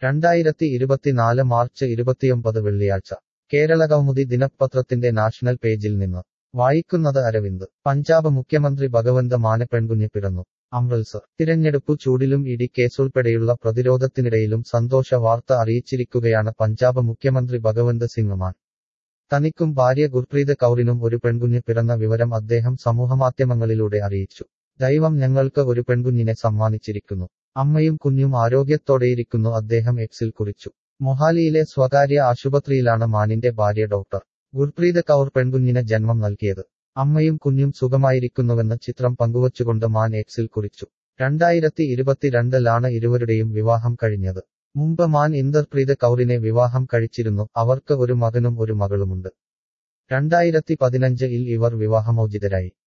രണ്ടായിരത്തി ഇരുപത്തിനാല് മാർച്ച് ഇരുപത്തിയൊമ്പത് വെള്ളിയാഴ്ച കേരളകൗമുദി ദിനപത്രത്തിന്റെ നാഷണൽ പേജിൽ നിന്ന് വായിക്കുന്നത് അരവിന്ദ് പഞ്ചാബ് മുഖ്യമന്ത്രി ഭഗവന്ത് മാന് പെൺകുഞ്ഞ് പിറന്നു അമൃത്സർ തിരഞ്ഞെടുപ്പു ചൂടിലും ഇടി കേസുൾപ്പെടെയുള്ള പ്രതിരോധത്തിനിടയിലും സന്തോഷ വാർത്ത അറിയിച്ചിരിക്കുകയാണ് പഞ്ചാബ് മുഖ്യമന്ത്രി ഭഗവന്ത് സിംഗ് മാൻ തനിക്കും ഭാര്യ ഗുർപ്രീത് കൗറിനും ഒരു പെൺകുഞ്ഞ് പിറന്ന വിവരം അദ്ദേഹം സമൂഹമാധ്യമങ്ങളിലൂടെ അറിയിച്ചു ദൈവം ഞങ്ങൾക്ക് ഒരു പെൺകുഞ്ഞിനെ സമ്മാനിച്ചിരിക്കുന്നു അമ്മയും കുഞ്ഞും ആരോഗ്യത്തോടെയിരിക്കുന്നു അദ്ദേഹം എക്സിൽ കുറിച്ചു മൊഹാലിയിലെ സ്വകാര്യ ആശുപത്രിയിലാണ് മാനിന്റെ ഭാര്യ ഡോക്ടർ ഗുർപ്രീത് കൗർ പെൺകുഞ്ഞിന് ജന്മം നൽകിയത് അമ്മയും കുഞ്ഞും സുഖമായിരിക്കുന്നുവെന്ന് ചിത്രം പങ്കുവച്ചുകൊണ്ട് മാൻ എക്സിൽ കുറിച്ചു രണ്ടായിരത്തി ഇരുപത്തിരണ്ടിലാണ് ഇരുവരുടെയും വിവാഹം കഴിഞ്ഞത് മുമ്പ് മാൻ ഇന്ദർപ്രീത് കൗറിനെ വിവാഹം കഴിച്ചിരുന്നു അവർക്ക് ഒരു മകനും ഒരു മകളുമുണ്ട് രണ്ടായിരത്തി പതിനഞ്ചിൽ ഇവർ വിവാഹമോചിതരായി